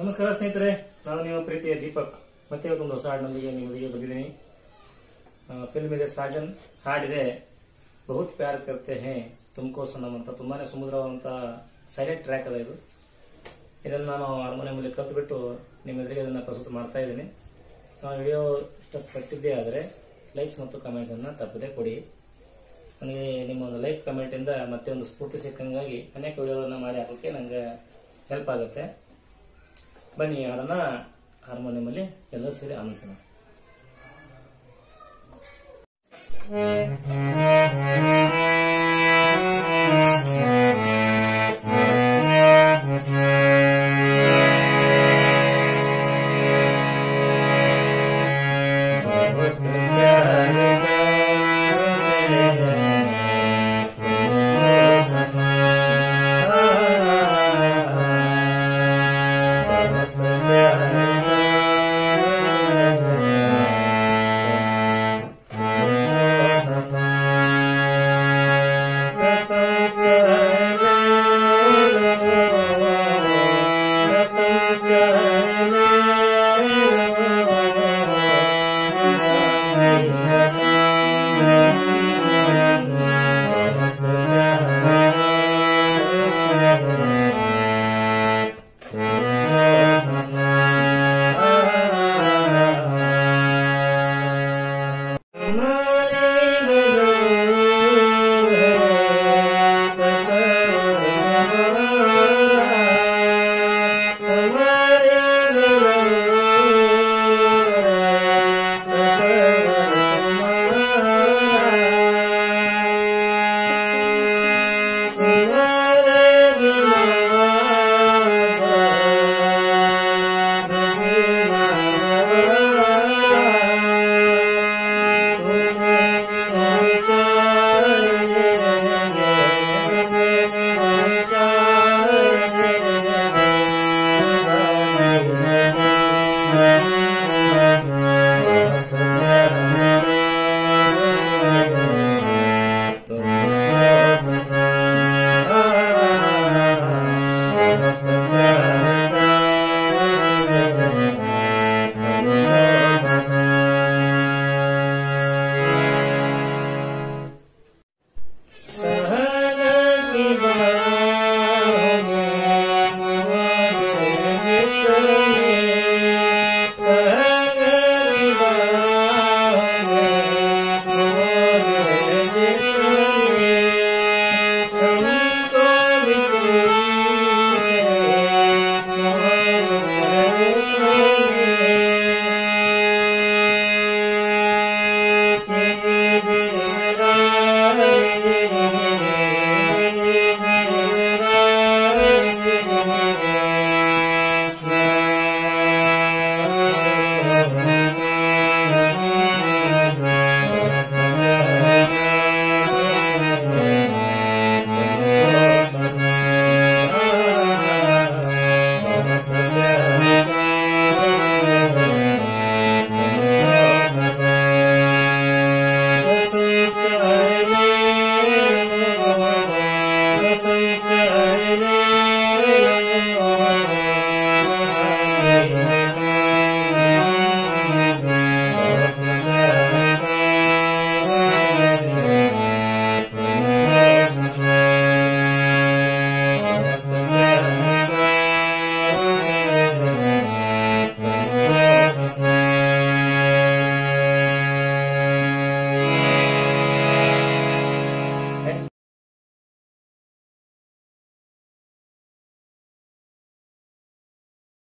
ನಮಸ್ಕಾರ ಸ್ನೇಹಿತರೆ ನಾನು ನಿಮ್ಮ ಪ್ರೀತಿಯ ದೀಪಕ್ ಮತ್ತೆ ಇವತ್ತೊಂದು ಹೊಸ ಹಾಡಿನೊಂದಿಗೆ ನಿಮ್ಮೊಂದಿಗೆ ಬಂದಿದ್ದೀನಿ ಆ, ಫಿಲ್ಮ್ ಇದೆ ಸಾಜನ್ ಹಾಡಿದೆ ಬಹುತ್ ಪ್ಯಾರ್ ಕರ್ತೆ ಹೇ ತುಮಕೋ ಸನಮ್ ಅಂತ ತುಂಬಾನೇ ಸುಮಧುರವಾದಂತ ಸೈಲೆಂಟ್ ಟ್ರ್ಯಾಕ್ ಅದ ಇದು ಇದನ್ನು ನಾನು ಹಾರ್ಮೋನಿಯಂ ಕಲ್ತ್ಬಿಟ್ಟು ನಿಮ್ಮ ಎದುರಿಗೆ ಅದನ್ನ ಪ್ರಸ್ತುತ ಮಾಡ್ತಾ ಇದ್ದೀನಿ ನಾನು ವಿಡಿಯೋ ಇಷ್ಟಪಟ್ಟಿದ್ದೇ ಆದರೆ ಲೈಕ್ಸ್ ಮತ್ತು ಕಮೆಂಟ್ಸ್ ಅನ್ನ ತಪ್ಪದೆ ಕೊಡಿ ನನಗೆ ನಿಮ್ಮ ಒಂದು ಲೈಕ್ ಕಮೆಂಟ್ ಇಂದ ಮತ್ತೆ ಒಂದು ಸ್ಫೂರ್ತಿ ಸಿಕ್ಕಂಗಾಗಿ ಅನೇಕ ವಿಡಿಯೋಗಳನ್ನ ಮಾಡಿ ಹಾಕೋಕೆ ನಂಗೆ ಹೆಲ್ಪ್ ಆಗುತ್ತೆ ಬನ್ನಿ ಈ ಹಾಡನ್ನ ಹಾರ್ಮೋನಿಯಂ ಅಲ್ಲಿ ಎಲ್ಲರೂ ಸೇರಿ ಆನಂದಿಸೋಣ